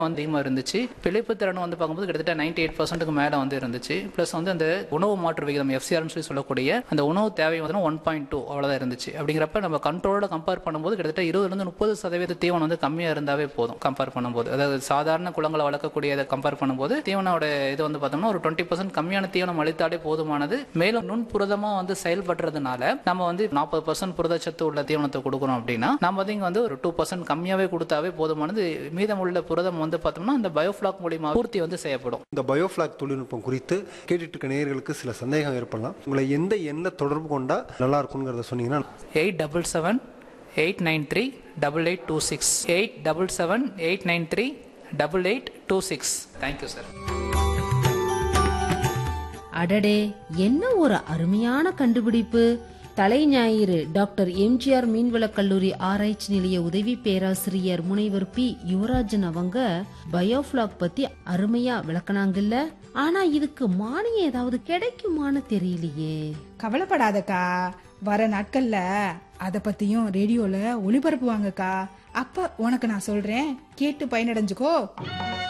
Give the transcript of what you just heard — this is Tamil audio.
வந்து அதிகமாக இருந்துச்சு பிழைப்பு திறன் வந்து பார்க்கும்போது கிட்டத்தட்ட நைன்டி எயிட் பர்சன்ட்டுக்கு மேலே வந்து இருந்துச்சு ப்ளஸ் வந்து அந்த உணவு மாற்று விகிதம் எஃப்சிஆர்னு சொல்லி சொல்லக்கூடிய அந்த உணவு தேவை வந்து ஒன் பாயிண்ட் டூ அவ்வளோதான் இருந்துச்சு அப்படிங்கிறப்ப நம்ம கண்ட்ரோலோட கம்பேர் பண்ணும்போது கிட்டத்தட்ட இருபதுலேருந்து முப்பது சதவீத தீவனம் வந்து கம்மியாக இருந்தாவே போதும் கம்பேர் பண்ணும்போது அதாவது சாதாரண குளங்களை வளர்க்கக்கூடியதை கம்பேர் பண்ணும்போது தீவனோட இது வந்து பார்த்தோம்னா ஒரு டுவெண்ட்டி பர்சன்ட் கம்மியான தீவனம் அளித்தாலே போதுமானது மேலும் நுண்புரதமாக வந்து செயல்படுறதுனால நம்ம வந்து நாற்பது பர்சன்ட் புரதச்சத்து உள்ள தீவனத்தை கொடுக்குறோம் அப்படின்னா நம்ம வந்து இங்கே வந்து ஒரு டூ பர்சன்ட் கம்மியாகவே கொடுத்தாவே போதுமானது மீதம் உள்ள புரதம் வந்து பார்த்தோம்னா அந்த பயோஃப்ளாக் மூலியமா பூர்த்தி வந்து செய்யப்படும் இந்த பயோஃபிளாக் தொழில்நுட்பம் குறித்து கேட்டுட்டு இருக்க நேயர்களுக்கு சில சந்தேகம் ஏற்படலாம் உங்களை எந்த எண்ணை தொடர்பு கொண்டா நல்லா இருக்குங்கிறத சொன்னீங்கன்னா eight double seven eight nine three double eight two six eight double seven eight nine three double eight two six thank you sir அடடே என்ன ஒரு அருமையான கண்டுபிடிப்பு தலை ஞாயிறு டாக்டர் எம்ஜிஆர் மீன்வளக் கல்லூரி ஆராய்ச்சி நிலைய உதவி பேராசிரியர் முனைவர் பி யுவராஜன் அவங்க பயோஃபிளாக் பத்தி அருமையா விளக்குனாங்கல்ல ஆனா இதுக்கு மானியம் ஏதாவது கிடைக்குமான்னு தெரியலையே கவலைப்படாதக்கா வர நாட்கள்ல அத பத்தியும் ரேடியோல ஒளிபரப்புவாங்கக்கா அப்ப உனக்கு நான் சொல்றேன் கேட்டு பயனடைஞ்சுக்கோ